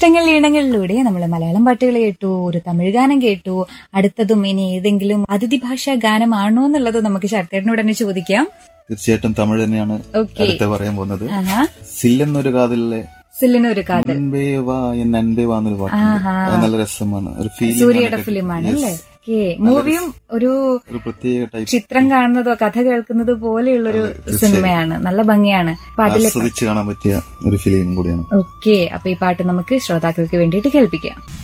ഇഷ്ടങ്ങൾ ഈണങ്ങളിലൂടെ നമ്മൾ മലയാളം പാട്ടുകൾ കേട്ടു ഒരു തമിഴ് ഗാനം കേട്ടു അടുത്തതും ഇനി ഏതെങ്കിലും അതിഥി ഭാഷാ ഗാനമാണോ എന്നുള്ളത് നമുക്ക് ശരത്തേട്ടനോട് തന്നെ ചോദിക്കാം തീർച്ചയായിട്ടും തമിഴ് തന്നെയാണ് ഓക്കെ അടുത്ത് പറയാൻ പോകുന്നത് ആഹാ സില്ലെന്നൊരു കാതിലെ സില്ലിനൊരു കാതൽ അൻപേ വാ എൻ അൻപേ വാ എന്നൊരു പാട്ടുണ്ട് ആഹാ. അത് നല്ല രസമാണ് ഒരു ഫീലിംഗ് സൂര്യയുടെ ഫിലിമാണ് അല്ലേ ഓക്കെ മൂവിയും ഒരു ഒരു പ്രത്യേക ടൈപ്പ് ചിത്രം കാണുന്നതോ കഥ കേൾക്കുന്നത് പോലെയുള്ളൊരു സിനിമയാണ് നല്ല ഭംഗിയാണ് പാട്ടിലെ ആസ്വദിച്ച് കാണാൻ പറ്റിയ ഒരു ഫിലിം കൂടിയാണ് ഓക്കെ അപ്പൊ ഈ പാട്ട് നമുക്ക് ശ്രോതാക്കൾക്ക് വേണ്ടിയിട്ട് കേൾപ്പിക്കാം